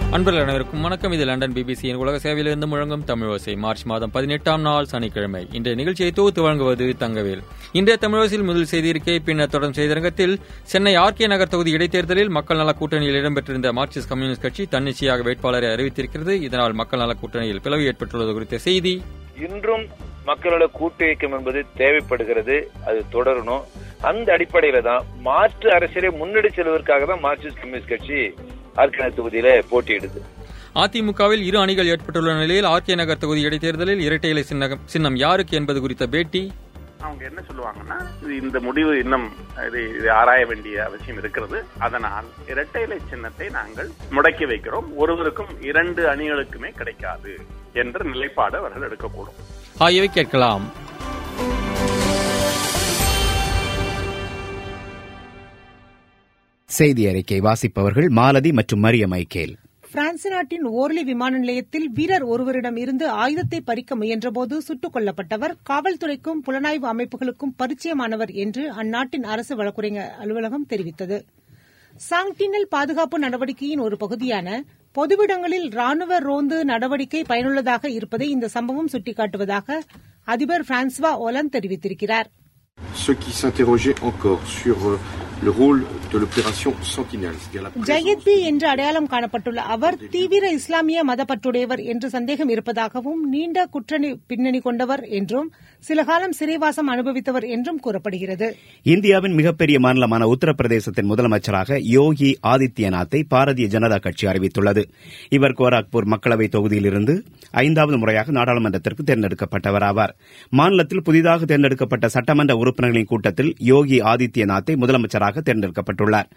அன்பர்கள் அனைவருக்கும் வணக்கம் இது லண்டன் பிபிசியின் உலக சேவையிலிருந்து முழங்கும் தமிழோசை மார்ச் மாதம் பதினெட்டாம் நாள் சனிக்கிழமை இன்றைய நிகழ்ச்சியை தொகுத்து வழங்குவது தங்கவேல் இன்றைய தமிழோசில் முதல் செய்தியிருக்கை பின்னர் தொடரும் செய்திரங்கத்தில் சென்னை ஆர்கே நகர் தொகுதி இடைத்தேர்தலில் மக்கள் நல கூட்டணியில் இடம்பெற்றிருந்த மார்க்சிஸ்ட் கம்யூனிஸ்ட் கட்சி தன்னிச்சையாக வேட்பாளரை அறிவித்திருக்கிறது இதனால் மக்கள் நல கூட்டணியில் பிளவு ஏற்பட்டுள்ளது குறித்த செய்தி இன்றும் மக்களோட கூட்டு இயக்கம் என்பது தேவைப்படுகிறது அது தொடரணும் அந்த அடிப்படையில தான் மாற்று அரசியலை முன்னெடு செல்வதற்காக தான் மார்க்சிஸ்ட் கம்யூனிஸ்ட் கட்சி ஆர்கன தொகுதியில போட்டியிடுது அதிமுகவில் இரு அணிகள் ஏற்பட்டுள்ள நிலையில் ஆர்கே நகர் தொகுதி இடைத்தேர்தலில் இரட்டை இலை சின்னம் சின்னம் யாருக்கு என்பது குறித்த பேட்டி அவங்க என்ன சொல்லுவாங்கன்னா இது இந்த முடிவு இன்னும் இது இது ஆராய வேண்டிய அவசியம் இருக்கிறது அதனால் இரட்டை இலை சின்னத்தை நாங்கள் முடக்கி வைக்கிறோம் ஒருவருக்கும் இரண்டு அணிகளுக்குமே கிடைக்காது என்ற நிலைப்பாடு அவர்கள் எடுக்கக்கூடும் ஆகியவை கேட்கலாம் செய்தி அறிக்கை வாசிப்பவர்கள் மாலதி மற்றும் மரிய மைக்கேல் பிரான்ஸ் நாட்டின் ஓர்லி விமான நிலையத்தில் வீரர் ஒருவரிடம் இருந்து ஆயுதத்தை பறிக்க முயன்றபோது சுட்டுக் கொல்லப்பட்டவர் காவல்துறைக்கும் புலனாய்வு அமைப்புகளுக்கும் பரிச்சயமானவர் என்று அந்நாட்டின் அரசு வழக்குரைஞர் அலுவலகம் தெரிவித்தது சாங்டினல் பாதுகாப்பு நடவடிக்கையின் ஒரு பகுதியான பொதுவிடங்களில் ராணுவ ரோந்து நடவடிக்கை பயனுள்ளதாக இருப்பதை இந்த சம்பவம் சுட்டிக்காட்டுவதாக அதிபர் பிரான்சுவா ஒலந்து தெரிவித்திருக்கிறார் ceux qui s'interrogeaient encore sur euh, le rôle de l'opération Sentinelle. c'est-à-dire la présence ஜயத் பி என்று அடையாளம் காணப்பட்டுள்ள அவர் தீவிர இஸ்லாமிய மதப்பற்றுடையவர் என்று சந்தேகம் இருப்பதாகவும் நீண்ட குற்றணி பின்னணி கொண்டவர் என்றும் சில காலம் சிறைவாசம் அனுபவித்தவர் என்றும் கூறப்படுகிறது இந்தியாவின் மிகப்பெரிய மாநிலமான உத்தரப்பிரதேசத்தின் முதலமைச்சராக யோகி ஆதித்யநாத்தை பாரதிய ஜனதா கட்சி அறிவித்துள்ளது இவர் கோராக்பூர் மக்களவை தொகுதியிலிருந்து ஐந்தாவது முறையாக நாடாளுமன்றத்திற்கு தேர்ந்தெடுக்கப்பட்டவர் ஆவார் மாநிலத்தில் புதிதாக தேர்ந்தெடுக்கப்பட்ட சட்டமன்ற உறுப்பினர்களின் கூட்டத்தில் யோகி ஆதித்யநாத்தை முதலமைச்சராக தேர்ந்தெடுக்கப்பட்டுள்ளார்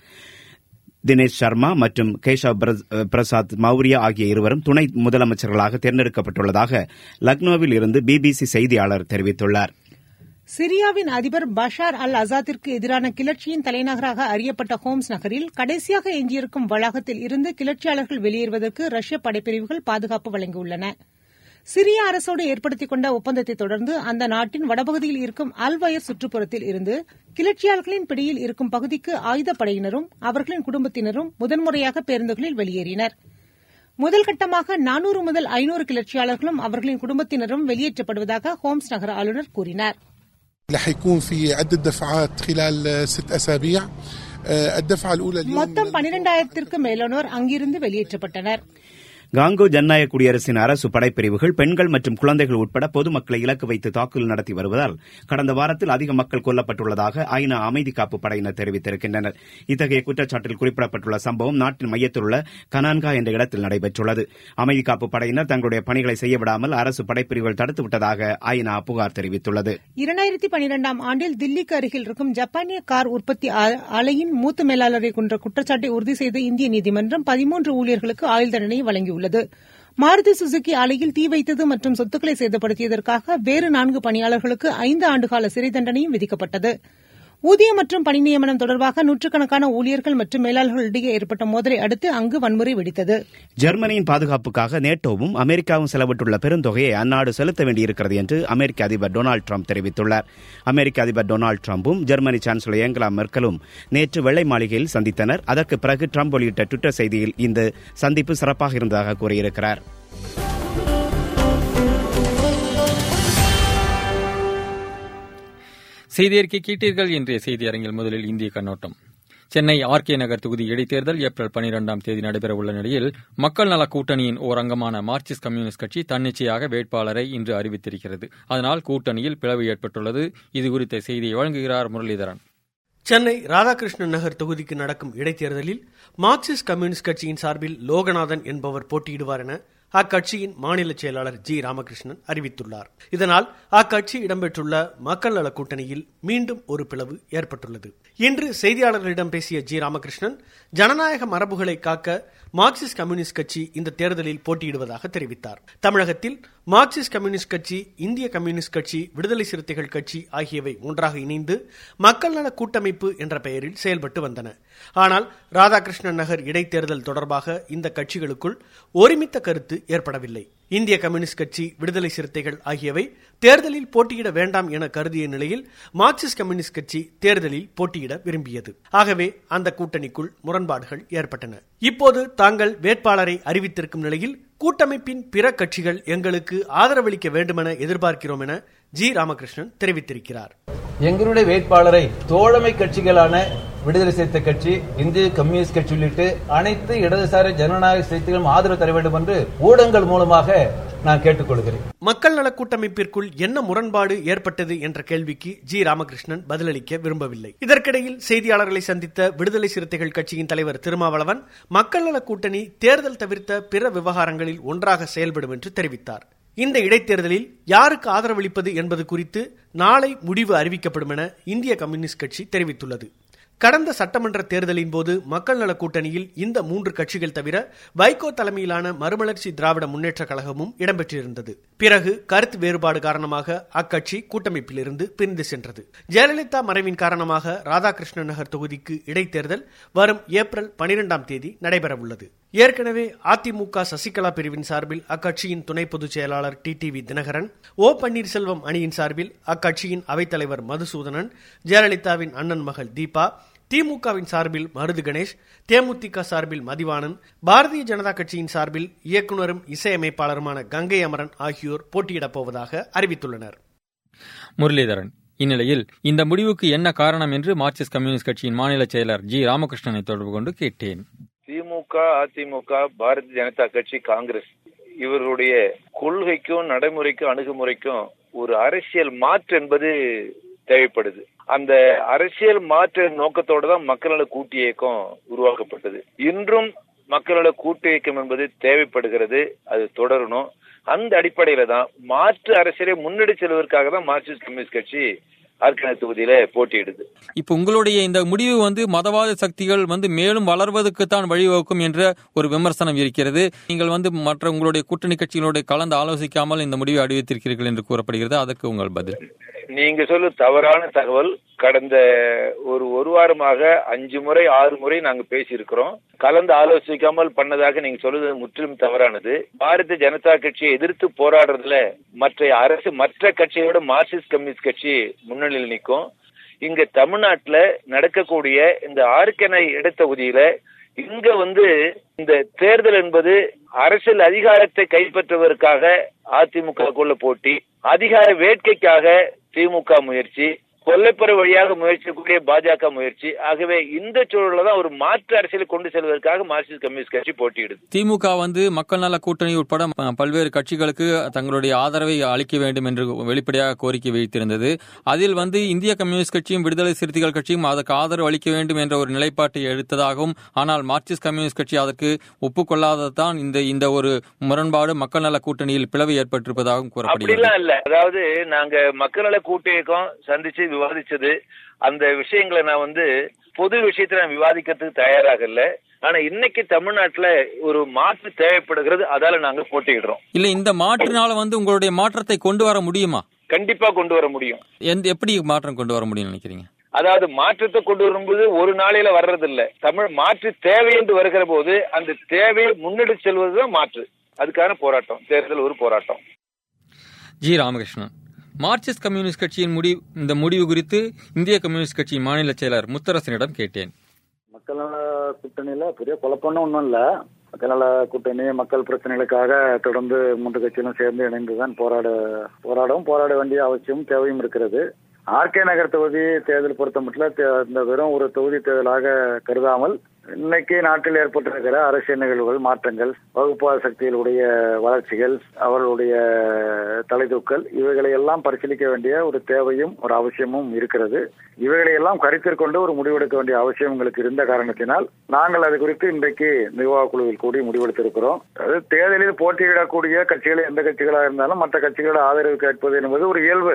தினேஷ் சர்மா மற்றும் கேஷவ் பிரஸ்- பிரசாத் மௌரியா ஆகிய இருவரும் துணை முதலமைச்சர்களாக தேர்ந்தெடுக்கப்பட்டுள்ளதாக லக்னோவில் இருந்து பிபிசி செய்தியாளர் தெரிவித்துள்ளார் சிரியாவின் அதிபர் பஷார் அல் அசாத்திற்கு எதிரான கிளர்ச்சியின் தலைநகராக அறியப்பட்ட ஹோம்ஸ் நகரில் கடைசியாக எஞ்சியிருக்கும் வளாகத்தில் இருந்து கிளர்ச்சியாளர்கள் வெளியேறுவதற்கு ரஷ்ய படைப்பிரிவுகள் பாதுகாப்பு வழங்கியுள்ளன சிரிய அரசோடு ஏற்படுத்திக் கொண்ட ஒப்பந்தத்தை தொடர்ந்து அந்த நாட்டின் வடபகுதியில் இருக்கும் அல்வயர் சுற்றுப்புறத்தில் இருந்து கிளர்ச்சியாளர்களின் பிடியில் இருக்கும் பகுதிக்கு ஆயுதப்படையினரும் அவர்களின் குடும்பத்தினரும் முதன்முறையாக பேருந்துகளில் வெளியேறினர் முதல் கட்டமாக நானூறு முதல் ஐநூறு கிளர்ச்சியாளர்களும் அவர்களின் குடும்பத்தினரும் வெளியேற்றப்படுவதாக ஹோம்ஸ் நகர ஆளுநர் கூறினார் رح يكون في عدة دفعات خلال ست أسابيع آه، الدفعة الأولى اليوم மொத்தம் பனிரெண்டாயிரத்திற்கு மேலானோர் அங்கிருந்து வெளியேற்றப்பட்டனர் காங்கோ ஜனநாயக குடியரசின் அரசு படைப்பிரிவுகள் பெண்கள் மற்றும் குழந்தைகள் உட்பட பொதுமக்களை இலக்கு வைத்து தாக்குதல் நடத்தி வருவதால் கடந்த வாரத்தில் அதிக மக்கள் கொல்லப்பட்டுள்ளதாக ஐநா அமைதி காப்பு படையினர் தெரிவித்திருக்கின்றனர் இத்தகைய குற்றச்சாட்டில் குறிப்பிடப்பட்டுள்ள சம்பவம் நாட்டின் மையத்தில் உள்ள கனான்கா என்ற இடத்தில் நடைபெற்றுள்ளது அமைதி காப்பு படையினர் தங்களுடைய பணிகளை செய்ய விடாமல் அரசு படைப்பிரிவுகள் தடுத்துவிட்டதாக ஐநா புகார் தெரிவித்துள்ளது இரண்டாயிரத்தி பனிரெண்டாம் ஆண்டில் தில்லிக்கு அருகில் இருக்கும் ஜப்பானிய கார் உற்பத்தி ஆ- ஆலையின் மூத்த மேலாளரை கொன்ற குற்றச்சாட்டை உறுதி செய்த இந்திய நீதிமன்றம் பதிமூன்று ஊழியர்களுக்கு ஆயுள் தண்டனை வழங்கியுள்ளது மாருதி சுசுகி ஆலையில் தீ வைத்தது மற்றும் சொத்துக்களை சேதப்படுத்தியதற்காக வேறு நான்கு பணியாளர்களுக்கு ஐந்து ஆண்டுகால சிறை தண்டனையும் விதிக்கப்பட்டது ஊதியம் மற்றும் பணி நியமனம் தொடர்பாக நூற்றுக்கணக்கான ஊழியர்கள் மற்றும் மேலாளர்களிடையே ஏற்பட்ட மோதலை அடுத்து அங்கு வன்முறை வெடித்தது ஜெர்மனியின் பாதுகாப்புக்காக நேட்டோவும் அமெரிக்காவும் செலவிட்டுள்ள பெருந்தொகையை அந்நாடு செலுத்த வேண்டியிருக்கிறது என்று அமெரிக்க அதிபர் டொனால்டு ட்ரம்ப் தெரிவித்துள்ளார் அமெரிக்க அதிபர் டொனால்டு ட்ரம்பும் ஜெர்மனி சான்சலர் ஏங்கலா மெர்க்கலும் நேற்று வெள்ளை மாளிகையில் சந்தித்தனர் அதற்கு பிறகு ட்ரம்ப் வெளியிட்ட டுவிட்டர் செய்தியில் இந்த சந்திப்பு சிறப்பாக இருந்ததாக கூறியிருக்கிறார் செய்தி அறிக்கை கேட்டீர்கள் இன்றைய செய்தி அரங்கில் முதலில் இந்திய கண்ணோட்டம் சென்னை ஆர்கே நகர் தொகுதி இடைத்தேர்தல் ஏப்ரல் பனிரெண்டாம் தேதி நடைபெறவுள்ள நிலையில் மக்கள் நல கூட்டணியின் ஓர் அங்கமான மார்க்சிஸ்ட் கம்யூனிஸ்ட் கட்சி தன்னிச்சையாக வேட்பாளரை இன்று அறிவித்திருக்கிறது அதனால் கூட்டணியில் பிளவு ஏற்பட்டுள்ளது இது குறித்த செய்தியை வழங்குகிறார் முரளிதரன் சென்னை ராதாகிருஷ்ணன் நகர் தொகுதிக்கு நடக்கும் இடைத்தேர்தலில் மார்க்சிஸ்ட் கம்யூனிஸ்ட் கட்சியின் சார்பில் லோகநாதன் என்பவர் போட்டியிடுவார் என அக்கட்சியின் மாநில செயலாளர் ஜி ராமகிருஷ்ணன் அறிவித்துள்ளார் இதனால் அக்கட்சி இடம்பெற்றுள்ள மக்கள் நல கூட்டணியில் மீண்டும் ஒரு பிளவு ஏற்பட்டுள்ளது இன்று செய்தியாளர்களிடம் பேசிய ஜி ராமகிருஷ்ணன் ஜனநாயக மரபுகளை காக்க மார்க்சிஸ்ட் கம்யூனிஸ்ட் கட்சி இந்த தேர்தலில் போட்டியிடுவதாக தெரிவித்தார் தமிழகத்தில் மார்க்சிஸ்ட் கம்யூனிஸ்ட் கட்சி இந்திய கம்யூனிஸ்ட் கட்சி விடுதலை சிறுத்தைகள் கட்சி ஆகியவை ஒன்றாக இணைந்து மக்கள் நல கூட்டமைப்பு என்ற பெயரில் செயல்பட்டு வந்தன ஆனால் ராதாகிருஷ்ணன் நகர் இடைத்தேர்தல் தொடர்பாக இந்த கட்சிகளுக்குள் ஒருமித்த கருத்து ஏற்படவில்லை இந்திய கம்யூனிஸ்ட் கட்சி விடுதலை சிறுத்தைகள் ஆகியவை தேர்தலில் போட்டியிட வேண்டாம் என கருதிய நிலையில் மார்க்சிஸ்ட் கம்யூனிஸ்ட் கட்சி தேர்தலில் போட்டியிட விரும்பியது ஆகவே அந்த கூட்டணிக்குள் முரண்பாடுகள் ஏற்பட்டன இப்போது தாங்கள் வேட்பாளரை அறிவித்திருக்கும் நிலையில் கூட்டமைப்பின் பிற கட்சிகள் எங்களுக்கு ஆதரவளிக்க வேண்டுமென எதிர்பார்க்கிறோம் என ஜி ராமகிருஷ்ணன் தெரிவித்திருக்கிறார் எங்களுடைய வேட்பாளரை தோழமை கட்சிகளான விடுதலை சிறுத்த கட்சி இந்திய கம்யூனிஸ்ட் கட்சி உள்ளிட்டு அனைத்து இடதுசாரி ஜனநாயக சிறுத்தைகளும் ஆதரவு தர வேண்டும் என்று ஊடகங்கள் மூலமாக நான் கேட்டுக்கொள்கிறேன் மக்கள் நல கூட்டமைப்பிற்குள் என்ன முரண்பாடு ஏற்பட்டது என்ற கேள்விக்கு ஜி ராமகிருஷ்ணன் பதிலளிக்க விரும்பவில்லை இதற்கிடையில் செய்தியாளர்களை சந்தித்த விடுதலை சிறுத்தைகள் கட்சியின் தலைவர் திருமாவளவன் மக்கள் நல கூட்டணி தேர்தல் தவிர்த்த பிற விவகாரங்களில் ஒன்றாக செயல்படும் என்று தெரிவித்தார் இந்த இடைத்தேர்தலில் யாருக்கு ஆதரவளிப்பது என்பது குறித்து நாளை முடிவு அறிவிக்கப்படும் என இந்திய கம்யூனிஸ்ட் கட்சி தெரிவித்துள்ளது கடந்த சட்டமன்ற தேர்தலின் போது மக்கள் நல கூட்டணியில் இந்த மூன்று கட்சிகள் தவிர வைகோ தலைமையிலான மறுமலர்ச்சி திராவிட முன்னேற்ற கழகமும் இடம்பெற்றிருந்தது பிறகு கருத்து வேறுபாடு காரணமாக அக்கட்சி கூட்டமைப்பிலிருந்து பிரிந்து சென்றது ஜெயலலிதா மறைவின் காரணமாக ராதாகிருஷ்ண நகர் தொகுதிக்கு இடைத்தேர்தல் வரும் ஏப்ரல் பனிரெண்டாம் தேதி நடைபெறவுள்ளது ஏற்கனவே அதிமுக சசிகலா பிரிவின் சார்பில் அக்கட்சியின் துணை பொதுச் செயலாளர் T T Dhinakaran O Panneerselvam அணியின் சார்பில் அக்கட்சியின் அவைத்தலைவர் மதுசூதனன் ஜெயலலிதாவின் அண்ணன் மகள் தீபா திமுகவின் சார்பில் மருது கணேஷ் தேமுதிக சார்பில் மதிவாணன் பாரதிய ஜனதா கட்சியின் சார்பில் இயக்குநரும் இசையமைப்பாளருமான கங்கை அமரன் ஆகியோர் போட்டியிடப் போவதாக அறிவித்துள்ளனர் முரளிதரன் இந்நிலையில் இந்த முடிவுக்கு என்ன காரணம் என்று மார்க்சிஸ்ட் கம்யூனிஸ்ட் கட்சியின் மாநில செயலர் ஜி ராமகிருஷ்ணனை தொடர்பு கொண்டு கேட்டேன் திமுக அதிமுக பாரதிய ஜனதா கட்சி காங்கிரஸ் இவர்களுடைய கொள்கைக்கும் நடைமுறைக்கும் அணுகுமுறைக்கும் ஒரு அரசியல் மாற்று என்பது தேவைப்படுது அந்த அரசியல் மாற்று நோக்கத்தோட தான் மக்கள் நல கூட்டு இயக்கம் உருவாக்கப்பட்டது இன்றும் மக்கள் நல கூட்டு இயக்கம் என்பது தேவைப்படுகிறது அது தொடரணும் அந்த அடிப்படையில தான் மாற்று அரசியலை முன்னெடு செல்வதற்காக தான் மார்க்சிஸ்ட் கம்யூனிஸ்ட் கட்சி ஆர்கனை தொகுதியில போட்டியிடுது இப்ப உங்களுடைய இந்த முடிவு வந்து மதவாத சக்திகள் வந்து மேலும் வளர்வதற்கு தான் வழிவகுக்கும் என்ற ஒரு விமர்சனம் இருக்கிறது நீங்கள் வந்து மற்ற உங்களுடைய கூட்டணி கட்சிகளோட கலந்து ஆலோசிக்காமல் இந்த முடிவை அறிவித்திருக்கிறீர்கள் என்று கூறப்படுகிறது அதற்கு உங்கள் பதில் நீங்க சொல்லு தவறான தகவல் கடந்த ஒரு ஒரு வாரமாக அஞ்சு முறை ஆறு முறை நாங்க பேசியிருக்கிறோம் கலந்து ஆலோசிக்காமல் பண்ணதாக நீங்க சொல்றது முற்றிலும் தவறானது பாரதிய ஜனதா கட்சியை எதிர்த்து போராடுறதுல மற்ற அரசு மற்ற கட்சியோட மார்க்சிஸ்ட் கம்யூனிஸ்ட் கட்சி முன்னணியில் நிற்கும் இங்க தமிழ்நாட்டுல நடக்கக்கூடிய இந்த ஆர்கனை இடத்தொகுதியில இங்க வந்து இந்த தேர்தல் என்பது அரசியல் அதிகாரத்தை கைப்பற்றுவதற்காக அதிமுகக்குள்ள போட்டி அதிகார வேட்கைக்காக திமுக முயற்சி கொல்லைப்புற வழியாக முயற்சிக்கூடிய பாஜக முயற்சி ஆகவே இந்த சூழல தான் ஒரு மாற்று அரசியலை கொண்டு செல்வதற்காக மார்க்சிஸ்ட் கம்யூனிஸ்ட் கட்சி போட்டியிடுது திமுக வந்து மக்கள் நல கூட்டணி உட்பட ப- பல்வேறு கட்சிகளுக்கு தங்களுடைய ஆதரவை அளிக்க வேண்டும் என்று வெளிப்படையாக கோரிக்கை வைத்திருந்தது அதில் வந்து இந்திய கம்யூனிஸ்ட் கட்சியும் விடுதலை சிறுத்தைகள் கட்சியும் அதற்கு ஆதரவு அளிக்க வேண்டும் என்ற ஒரு நிலைப்பாட்டை எடுத்ததாகவும் ஆனால் மார்க்சிஸ்ட் கம்யூனிஸ்ட் கட்சி அதற்கு ஒப்புக்கொள்ளாததான் இந்த இந்த ஒரு முரண்பாடு மக்கள் நல கூட்டணியில் பிளவு ஏற்பட்டிருப்பதாகவும் கூறப்படுகிறது அப்படிலாம் இல்ல அதாவது நாங்க மக்கள் நல கூட்டு இயக்கம் சந்திச்சு விவாதிச்சது அந்த விஷயங்களை நான் வந்து பொது விஷயத்துல நான் விவாதிக்கிறதுக்கு தயாராக இல்ல ஆனா இன்னைக்கு தமிழ்நாட்டுல ஒரு மாற்று தேவைப்படுகிறது அதால நாங்க போட்டியிடுறோம் இல்ல இந்த மாற்றினால வந்து உங்களுடைய மாற்றத்தை கொண்டு வர முடியுமா கண்டிப்பா கொண்டு வர முடியும் எந்த எப்படி மாற்றம் கொண்டு வர முடியும்னு நினைக்கிறீங்க அதாவது மாற்றத்தை கொண்டு வரும்போது ஒரு நாளையில வர்றது இல்ல தமிழ் மாற்று தேவை என்று வருகிற போது அந்த தேவையை முன்னெடுத்து செல்வதுதான் மாற்று அதுக்கான போராட்டம் தேர்தல் ஒரு போராட்டம் ஜி ராமகிருஷ்ணன் மார்க்சிஸ்ட் கம்யூனிஸ்ட் கட்சியின் முடிவு இந்த முடிவு குறித்து இந்திய கம்யூனிஸ்ட் கட்சியின் மாநில செயலர் முத்தரசனிடம் கேட்டேன் மக்கள் நல கூட்டணியில பெரிய குழப்பம்னு ஒன்றும் இல்லை மக்கள் நல கூட்டணி மக்கள் பிரச்சனைகளுக்காக தொடர்ந்து மூன்று கட்சிகளும் சேர்ந்து இணைந்துதான் போராட போராடவும் போராட வேண்டிய அவசியமும் தேவையும் இருக்கிறது ஆர்கே நகர் தொகுதி தேர்தல் பொறுத்த மட்டும் தே- இந்த வெறும் ஒரு தொகுதி தேர்தலாக கருதாமல் இன்னைக்கு நாட்டில் ஏற்பட்டிருக்கிற அரசியல் நிகழ்வுகள் மாற்றங்கள் வகுப்பாத சக்திகளுடைய வளர்ச்சிகள் அவர்களுடைய தலைதூக்கல் இவைகளை எல்லாம் பரிசீலிக்க வேண்டிய ஒரு தேவையும் ஒரு அவசியமும் இருக்கிறது இவைகளை எல்லாம் கருத்தில் கொண்டு ஒரு முடிவெடுக்க வேண்டிய அவசியம் உங்களுக்கு இருந்த காரணத்தினால் நாங்கள் அது குறித்து இன்றைக்கு நிர்வாக குழுவில் கூடி முடிவெடுத்திருக்கிறோம் அதாவது தேர்தலில் போட்டியிடக்கூடிய கட்சிகள் எந்த கட்சிகளாக இருந்தாலும் மற்ற கட்சிகளோட ஆதரவு கேட்பது என்பது ஒரு இயல்பு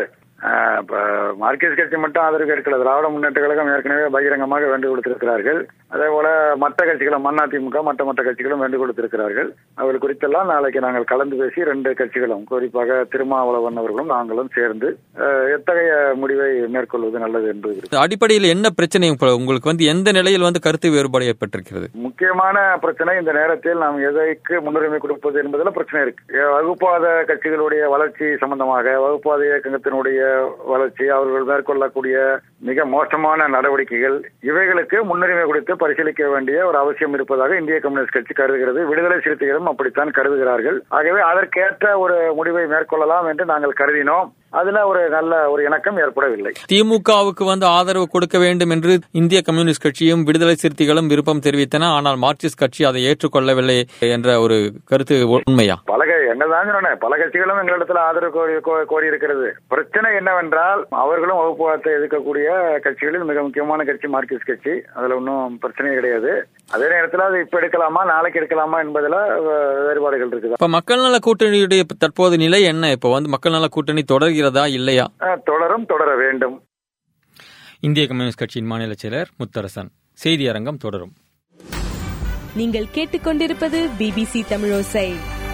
ஆஹ் இப்ப மார்க்சிஸ்ட் கட்சி மட்டும் ஆதரவு கேட்கல திராவிட முன்னேற்ற கழகம் ஏற்கனவே பகிரங்கமாக வேண்டு கொடுத்திருக்கிறார்கள் அதே போல மற்ற கட்சிகளும் அதிமுக மற்ற மற்ற கட்சிகளும் வேண்டு கொடுத்திருக்கிறார்கள் அவர்கள் குறித்தெல்லாம் நாளைக்கு நாங்கள் கலந்து பேசி ரெண்டு கட்சிகளும் குறிப்பாக திருமாவளவன் அவர்களும் நாங்களும் சேர்ந்து ஆஹ் எத்தகைய முடிவை மேற்கொள்வது நல்லது என்பது இருக்கு. அடிப்படையில் என்ன பிரச்சனை இப்ப உங்களுக்கு வந்து எந்த நிலையில் வந்து கருத்து வேறுபாடு ஏற்பட்டிருக்கிறது முக்கியமான பிரச்சனை இந்த நேரத்தில் நாம் எதற்கு முன்னுரிமை கொடுப்பது என்பதில் பிரச்சனை இருக்கு ஏ, வகுப்பாத கட்சிகளுடைய வளர்ச்சி சம்பந்தமாக வகுப்பாத இயக்கத்தினுடைய வளர்ச்சி அவர்கள் மேற்கொள்ளக்கூடிய மிக மோசமான நடவடிக்கைகள் இவைகளுக்கு முன்னுரிமை கொடுத்து பரிசீலிக்க வேண்டிய ஒரு அவசியம் இருப்பதாக இந்திய கம்யூனிஸ்ட் கட்சி கருதுகிறது விடுதலை சிறுத்தைகளும் அப்படித்தான் கருதுகிறார்கள் ஆகவே அதற்கேற்ற ஒரு முடிவை மேற்கொள்ளலாம் என்று நாங்கள் கருதினோம் அதுல ஒரு நல்ல ஒரு இணக்கம் ஏற்படவில்லை திமுகவுக்கு வந்து ஆதரவு கொடுக்க வேண்டும் என்று இந்திய கம்யூனிஸ்ட் கட்சியும் விடுதலை சிறுத்தைகளும் விருப்பம் தெரிவித்தன ஆனால் மார்க்சிஸ்ட் கட்சி அதை ஏற்றுக்கொள்ளவில்லை என்ற ஒரு கருத்து உண்மையா பல க- என்னதான் சொன்னேன் பல கட்சிகளும் எங்களிடத்துல ஆதரவு கோரி கோ- கோரி இருக்கிறது பிரச்சனை என்னவென்றால் அவர்களும் வகுப்புவாதத்தை எதிர்க்கக்கூடிய கட்சிகளில் மிக முக்கியமான கட்சி மார்க்சிஸ்ட் கட்சி அதுல ஒன்றும் பிரச்சனையே கிடையாது அதே நேரத்தில் அது இப்ப எடுக்கலாமா நாளைக்கு எடுக்கலாமா என்பதுல அஹ், வேறுபாடுகள் இருக்குது இப்ப மக்கள் நல கூட்டணியுடைய தற்போது நிலை என்ன இப்ப வந்து மக்கள் நல கூட்டணி தொடர்கிறதா இல்லையா அஹ், தொடரும் தொடர வேண்டும் இந்திய கம்யூனிஸ்ட் கட்சியின் மாநில செயலர் முத்தரசன் செய்தி அரங்கம் தொடரும் நீங்கள் கேட்டுக்கொண்டிருப்பது பிபிசி தமிழோசை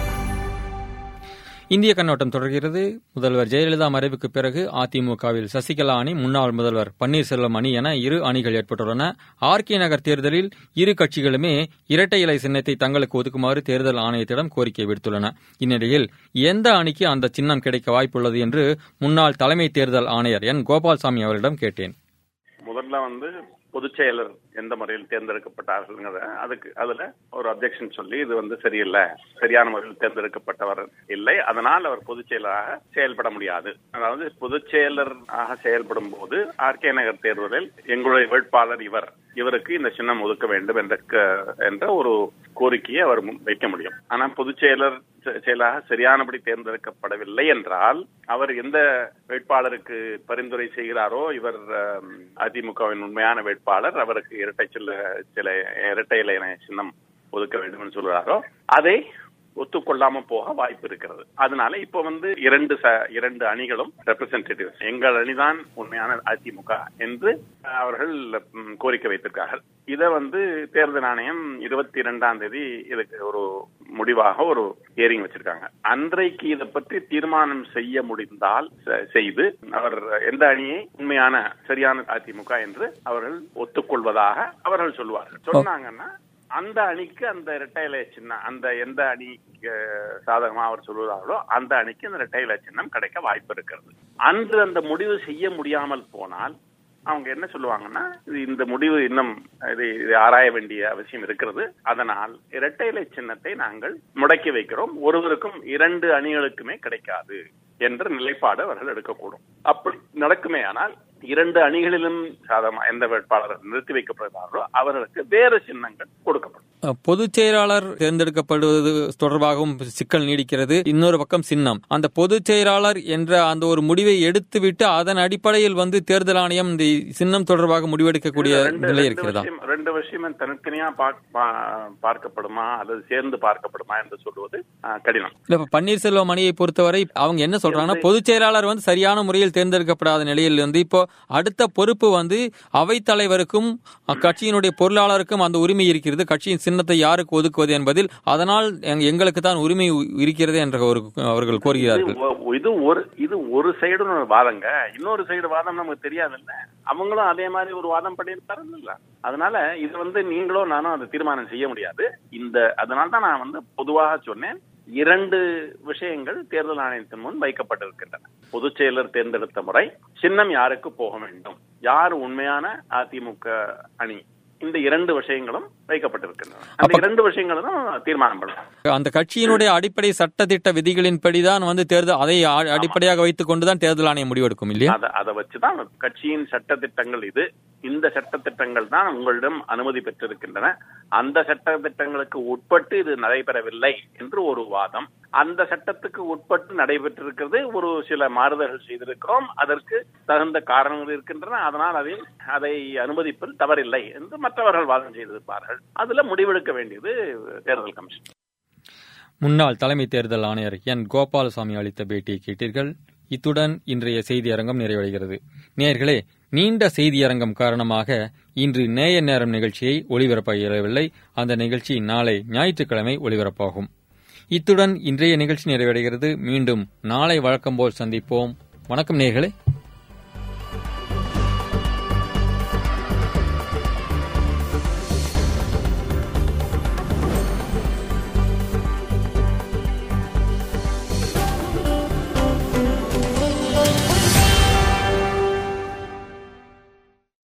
இந்திய கண்ணோட்டம் தொடர்கிறது முதல்வர் ஜெயலலிதா மறைவுக்கு பிறகு அதிமுகவில் சசிகலா அணி முன்னாள் முதல்வர் பன்னீர்செல்வம் அணி என இரு அணிகள் ஏற்பட்டுள்ளன ஆர்கே நகர் தேர்தலில் இரு கட்சிகளுமே இரட்டை இலை சின்னத்தை தங்களுக்கு ஒதுக்குமாறு தேர்தல் ஆணையத்திடம் கோரிக்கை விடுத்துள்ளன இந்நிலையில் எந்த அணிக்கு அந்த சின்னம் கிடைக்க வாய்ப்புள்ளது என்று முன்னாள் தலைமை தேர்தல் ஆணையர் என் கோபால்சாமி அவரிடம் கேட்டேன் முதல்ல வந்து பொதுச் செயலர் எந்த முறையில் தேர்ந்தெடுக்கப்பட்டார்கள் அதுக்கு அதுல ஒரு அப்ஜெக்ஷன் சொல்லி இது வந்து சரியில்லை சரியான முறையில் தேர்ந்தெடுக்கப்பட்டவர் இல்லை அதனால் அவர் பொதுச் செயலராக செயல்பட முடியாது அதாவது பொதுச் செயலராக செயல்படும் போது ஆர்கே நகர் தேர்தலில் எங்களுடைய வேட்பாளர் இவர் இவருக்கு இந்த சின்னம் ஒதுக்க வேண்டும் என்ற க- என்ற ஒரு கோரிக்கையை அவர் முன் வைக்க முடியும் ஆனா பொதுச் செயலர் செ- செயலாக சரியானபடி தேர்ந்தெடுக்கப்படவில்லை என்றால் அவர் எந்த வேட்பாளருக்கு பரிந்துரை செய்கிறாரோ இவர் அம், அதிமுகவின் உண்மையான வேட்பாளர் அவருக்கு இரட்டை சில்ல சில இரட்டை இலை சின்னம் ஒதுக்க வேண்டும் என்று சொல்கிறாரோ அதை ஒத்துக்கொள்ளாம போக வாய்ப்பு இருக்கிறது அதனால இப்ப வந்து இரண்டு ச- இரண்டு அணிகளும் ரெப்ரசன்டேட்டிவ்ஸ் எங்கள் அணிதான் உண்மையான அதிமுக என்று அவர்கள் ம், கோரிக்கை வைத்திருக்கார்கள் இதை வந்து தேர்தல் ஆணையம் இருபத்தி இரண்டாம் தேதி இதுக்கு ஒரு முடிவாக ஒரு ஹியரிங் வச்சிருக்காங்க அன்றைக்கு இதை பற்றி தீர்மானம் செய்ய முடிந்தால் செ- செய்து அவர் எந்த அணியை உண்மையான சரியான அதிமுக என்று அவர்கள் ஒத்துக்கொள்வதாக அவர்கள் சொல்லுவார்கள் சொன்னாங்கன்னா அந்த அணிக்கு அந்த இரட்டை இலை சின்னம் அந்த எந்த அணிக்கு அஹ், சாதகமா அவர் சொல்லுகிறார்களோ அந்த அணிக்கு அந்த இரட்டை இலை சின்னம் கிடைக்க வாய்ப்பு இருக்கிறது அன்று அந்த முடிவு செய்ய முடியாமல் போனால் அவங்க என்ன சொல்லுவாங்கன்னா இது இந்த முடிவு இன்னும் இது இது ஆராய வேண்டிய அவசியம் இருக்கிறது அதனால் இரட்டை இலை சின்னத்தை நாங்கள் முடக்கி வைக்கிறோம் ஒருவருக்கும் இரண்டு அணிகளுக்குமே கிடைக்காது என்ற நிலைப்பாடு அவர்கள் எடுக்கக்கூடும் அப்படி நடக்குமே ஆனால் இரண்டு அணிகளிலும் சாதகமா எந்த வேட்பாளர் நிறுத்தி வைக்கப்படுகிறார்களோ அவர்களுக்கு வேறு சின்னங்கள் கொடுக்கப்படும் அஹ், பொதுச் செயலாளர் தேர்ந்தெடுக்கப்படுவது தொடர்பாகவும் சிக்கல் நீடிக்கிறது இன்னொரு பக்கம் சின்னம் அந்த பொதுச் செயலாளர் என்ற அந்த ஒரு முடிவை எடுத்துவிட்டு அதன் அடிப்படையில் வந்து தேர்தல் ஆணையம் இந்த சின்னம் தொடர்பாக முடிவெடுக்கக்கூடிய ரெண்டு- நிலை ரெண்டு இருக்கிறதா விஷயம் ரெண்டு விஷயம் தனித்தனியா பாக்- பா- பார்க்கப்படுமா அல்லது சேர்ந்து பார்க்கப்படுமா என்று சொல்லுவது ஆஹ், கடினம் இல்ல இப்ப பன்னீர்செல்வம் அணியை பொறுத்தவரை அவங்க என்ன சொல்றாங்கன்னா பொதுச் செயலாளர் வந்து சரியான முறையில் தேர்ந்தெடுக்கப்படாத நிலையில் வந்து இப்போ அடுத்த பொறுப்பு வந்து அவைத் தலைவருக்கும் அக்கட்சியினுடைய பொருளாளருக்கும் அந்த உரிமை இருக்கிறது கட்சியின் சின்னத்தை யாருக்கு ஒதுக்குவது என்பதில் அதனால் எங்க- எங்களுக்கு தான் உரிமை இருக்கிறது என்ற ஒரு அவர்கள் கோருகிறார்கள் இது ஒ- இது ஒரு இது ஒரு சைடு வாதங்க இன்னொரு சைடு வாதம் நமக்கு தெரியாதுல்ல அவங்களும் அதே மாதிரி ஒரு வாதம் பண்ணியிருப்பாருல்ல அதனால இது வந்து நீங்களும் நானும் அதை தீர்மானம் செய்ய முடியாது இந்த அதனால தான் நான் வந்து பொதுவாக சொன்னேன் இரண்டு விஷயங்கள் தேர்தல் ஆணையத்தின் முன் வைக்கப்பட்டிருக்கின்றன பொதுச் செயலர் தேர்ந்தெடுத்த முறை சின்னம் யாருக்கு போக வேண்டும் யார் உண்மையான அதிமுக அணி இந்த இரண்டு விஷயங்களும் வைக்கப்பட்டிருக்கின்றன அந்த இரண்டு விஷயங்களும் தீர்மானம் பண்ணலாம் அந்த கட்சியினுடைய அடிப்படை சட்டத்திட்ட விதிகளின்படிதான் வந்து தேர்தல் அதை அ- அடிப்படையாக வைத்துக் கொண்டுதான் தேர்தல் ஆணையம் முடிவெடுக்கும் இல்லையா அத அதை வச்சுதான் கட்சியின் சட்டத்திட்டங்கள் இது இந்த சட்டத்திட்டங்கள் தான் உங்களிடம் அனுமதி பெற்றிருக்கின்றன அந்த சட்டத்திட்டங்களுக்கு உட்பட்டு இது நடைபெறவில்லை என்று ஒரு வாதம் அந்த சட்டத்துக்கு உட்பட்டு நடைபெற்றிருக்கிறது ஒரு சில மாறுதல்கள் செய்திருக்கிறோம் அதற்கு தகுந்த காரணங்கள் இருக்கின்றன அதனால் அதில் அதை அனுமதிப்பதில் தவறில்லை என்று மற்றவர்கள் வாதம் செய்திருப்பார்கள் அதுல முடிவெடுக்க வேண்டியது தேர்தல் கமிஷன் முன்னாள் தலைமை தேர்தல் ஆணையர் என் கோபாலசாமி அளித்த பேட்டியை கேட்டீர்கள் இத்துடன் இன்றைய செய்தியரங்கம் நிறைவடைகிறது நேர்களே நீண்ட செய்தியரங்கம் காரணமாக இன்று நேய நேரம் நிகழ்ச்சியை ஒளிபரப்ப இயலவில்லை அந்த நிகழ்ச்சி நாளை ஞாயிற்றுக்கிழமை ஒளிபரப்பாகும் இத்துடன் இன்றைய நிகழ்ச்சி நிறைவடைகிறது மீண்டும் நாளை வழக்கம் போல் சந்திப்போம் வணக்கம் நேர்களே